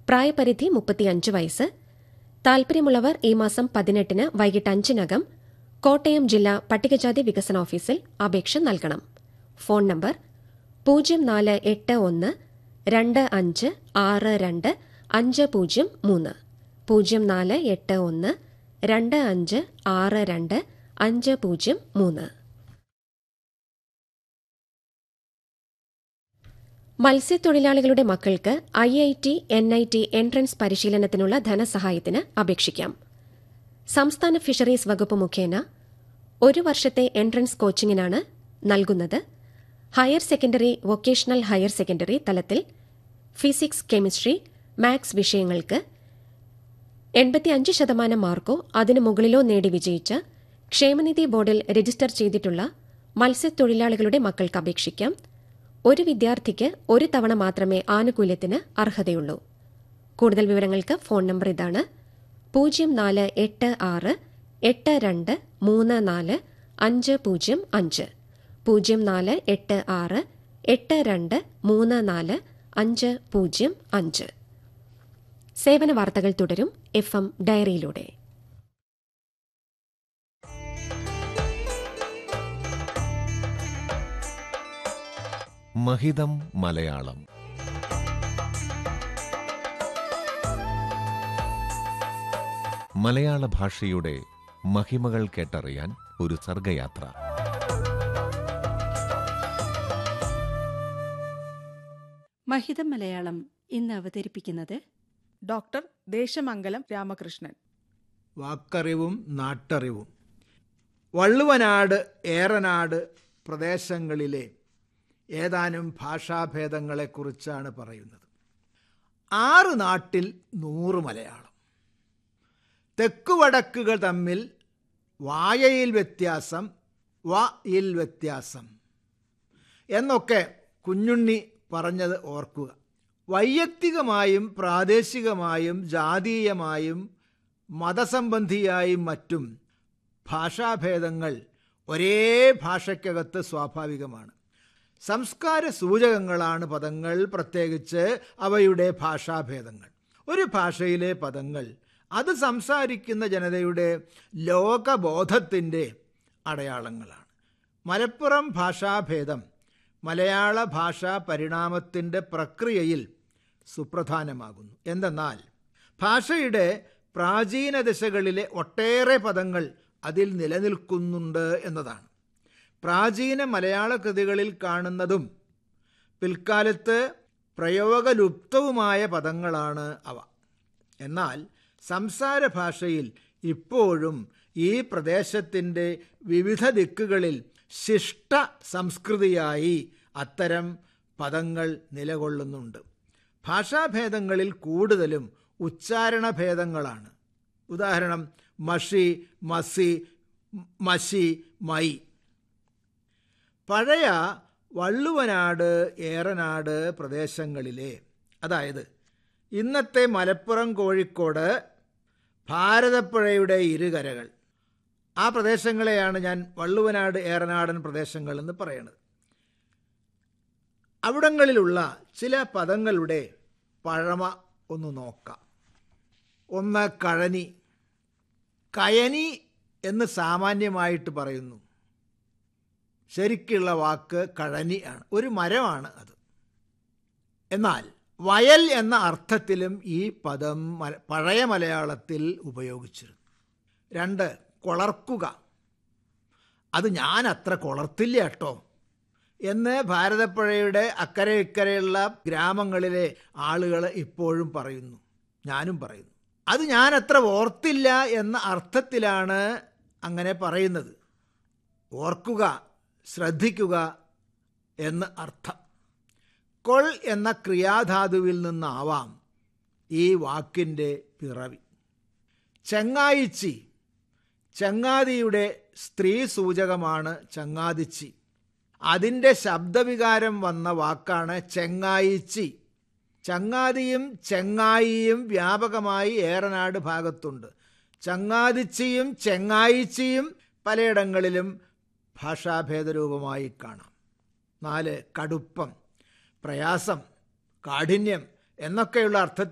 പ്രായപരിധി മുപ്പത്തിയഞ്ച് വയസ്സ് താൽപര്യമുള്ളവർ ഈ മാസം പതിനെട്ടിന് വൈകിട്ട് അഞ്ചിനകം കോട്ടയം ജില്ലാ പട്ടികജാതി വികസന ഓഫീസിൽ അപേക്ഷ നൽകണം ഫോൺ നമ്പർ പൂജ്യം നാല് എട്ട് ഒന്ന് രണ്ട് അഞ്ച് ആറ് രണ്ട് അഞ്ച് പൂജ്യം മൂന്ന് പൂജ്യം നാല് എട്ട് ഒന്ന് രണ്ട് അഞ്ച് ആറ് രണ്ട് അഞ്ച് പൂജ്യം മൂന്ന് മത്സ്യത്തൊഴിലാളികളുടെ മക്കൾക്ക് I I T N I T entrance പരിശീലനത്തിനുള്ള ധനസഹായത്തിന് അപേക്ഷിക്കാം സംസ്ഥാന ഫിഷറീസ് വകുപ്പ് മുഖേന ഒരു വർഷത്തെ എൻട്രൻസ് കോച്ചിങ്ങിനാണ് നൽകുന്നത് higher secondary vocational higher secondary തലത്തിൽ ഫിസിക്സ് കെമിസ്ട്രി മാത്സ് വിഷയങ്ങൾക്ക് എൺപത്തിയഞ്ച് ശതമാനം മാർക്കോ അതിനു മുകളിലോ നേടി വിജയിച്ച ക്ഷേമനിധി ബോർഡിൽ രജിസ്റ്റർ ചെയ്തിട്ടുള്ള മത്സ്യത്തൊഴിലാളികളുടെ മക്കൾക്ക് അപേക്ഷിക്കാം ഒരു വിദ്യാർത്ഥിക്ക് ഒരു തവണ മാത്രമേ ആനുകൂല്യത്തിന് അർഹതയുള്ളൂ കൂടുതൽ വിവരങ്ങൾക്ക് ഫോൺ നമ്പർ ഇതാണ് പൂജ്യം നാല് എട്ട് ആറ് എട്ട് രണ്ട് മൂന്ന് നാല് അഞ്ച് പൂജ്യം അഞ്ച് പൂജ്യം നാല് എട്ട് ആറ് എട്ട് രണ്ട് മൂന്ന് നാല് അഞ്ച് പൂജ്യം അഞ്ച് സേവന വാർത്തകൾ തുടരും എഫ് എം ഡയറിയിലൂടെ മഹിതം മലയാളം മലയാള ഭാഷയുടെ മഹിമകൾ കേട്ടറിയാൻ ഒരു സർഗയാത്ര മഹിതം മലയാളം ഇന്ന് അവതരിപ്പിക്കുന്നത് ഡോക്ടർ ദേശമംഗലം രാമകൃഷ്ണൻ വാക്കറിവും നാട്ടറിവും വള്ളുവനാട് ഏറനാട് പ്രദേശങ്ങളിലെ ഏതാനും ഭാഷാഭേദങ്ങളെക്കുറിച്ചാണ് പറയുന്നത് ആറ് നാട്ടിൽ നൂറ് മലയാളം തെക്കുവടക്കുകൾ തമ്മിൽ വായയിൽ വ്യത്യാസം വ യിൽ വ്യത്യാസം എന്നൊക്കെ കുഞ്ഞുണ്ണി പറഞ്ഞത് ഓർക്കുക വൈയക്തികമായും പ്രാദേശികമായും ജാതീയമായും മതസംബന്ധിയായും മറ്റും ഭാഷാഭേദങ്ങൾ ഒരേ ഭാഷയ്ക്കകത്ത് സ്വാഭാവികമാണ് സംസ്കാര സൂചകങ്ങളാണ് പദങ്ങൾ പ്രത്യേകിച്ച് അവയുടെ ഭാഷാഭേദങ്ങൾ ഒരു ഭാഷയിലെ പദങ്ങൾ അത് സംസാരിക്കുന്ന ജനതയുടെ ലോകബോധത്തിൻ്റെ അടയാളങ്ങളാണ് മലപ്പുറം ഭാഷാഭേദം മലയാള ഭാഷാ പരിണാമത്തിൻ്റെ പ്രക്രിയയിൽ സുപ്രധാനമാകുന്നു എന്തെന്നാൽ ഭാഷയുടെ പ്രാചീന ദശകളിലെ ഒട്ടേറെ പദങ്ങൾ അതിൽ നിലനിൽക്കുന്നുണ്ട് എന്നതാണ് പ്രാചീന മലയാള കൃതികളിൽ കാണുന്നതും പിൽക്കാലത്ത് പ്രയോഗലുപ്തവുമായ പദങ്ങളാണ് അവ എന്നാൽ സംസാര ഭാഷയിൽ ഇപ്പോഴും ഈ പ്രദേശത്തിൻ്റെ വിവിധ ദിക്കുകളിൽ ശിഷ്ട സംസ്കൃതിയായി അത്തരം പദങ്ങൾ നിലകൊള്ളുന്നുണ്ട് ഭാഷാഭേദങ്ങളിൽ കൂടുതലും ഉച്ചാരണഭേദങ്ങളാണ് ഉദാഹരണം മഷി മസി മഷി മൈ പഴയ വള്ളുവനാട് ഏറനാട് പ്രദേശങ്ങളിലെ അതായത് ഇന്നത്തെ മലപ്പുറം കോഴിക്കോട് ഭാരതപ്പുഴയുടെ ഇരുകരകൾ ആ പ്രദേശങ്ങളെയാണ് ഞാൻ വള്ളുവനാട് ഏറനാടൻ പ്രദേശങ്ങൾ എന്ന് പറയുന്നത് അവിടങ്ങളിലുള്ള ചില പദങ്ങളുടെ പഴമ ഒന്ന് നോക്കാം ഒന്ന് കഴനി കയനി എന്ന് സാമാന്യമായിട്ട് പറയുന്നു ശരിക്കുള്ള വാക്ക് കഴനി ആണ് ഒരു മരമാണ് അത് എന്നാൽ വയൽ എന്ന അർത്ഥത്തിലും ഈ പദം മല- പഴയ മലയാളത്തിൽ ഉപയോഗിച്ചിരുന്നു രണ്ട് കൊളർക്കുക അത് ഞാൻ അത്ര കൊളർത്തില്ല കേട്ടോ എന്ന് ഭാരതപ്പുഴയുടെ അക്കരെ ഇക്കരെയുള്ള ഗ്രാമങ്ങളിലെ ആളുകൾ ഇപ്പോഴും പറയുന്നു ഞാനും പറയുന്നു അത് ഞാൻ അത്ര ഓർത്തില്ല എന്ന അർത്ഥത്തിലാണ് അങ്ങനെ പറയുന്നത് ഓർക്കുക ശ്രദ്ധിക്കുക എന്ന് അർത്ഥം കൊൾ എന്ന ക്രിയാധാതുവിൽ നിന്നാവാം ഈ വാക്കിൻ്റെ പിറവി ചെങ്ങായിച്ചി ചങ്ങാതിയുടെ സ്ത്രീ സൂചകമാണ് ചങ്ങാതിച്ചി അതിൻ്റെ ശബ്ദവികാരം വന്ന വാക്കാണ് ചെങ്ങായിച്ചി ചങ്ങാതിയും ചെങ്ങായിയും വ്യാപകമായി ഏറനാട് ഭാഗത്തുണ്ട് ചങ്ങാതിച്ചിയും ചെങ്ങായിച്ചിയും പലയിടങ്ങളിലും ഭാഷാഭേദരൂപമായി കാണാം നാല് കടുപ്പം പ്രയാസം കാഠിന്യം എന്നൊക്കെയുള്ള അർത്ഥത്തിൽ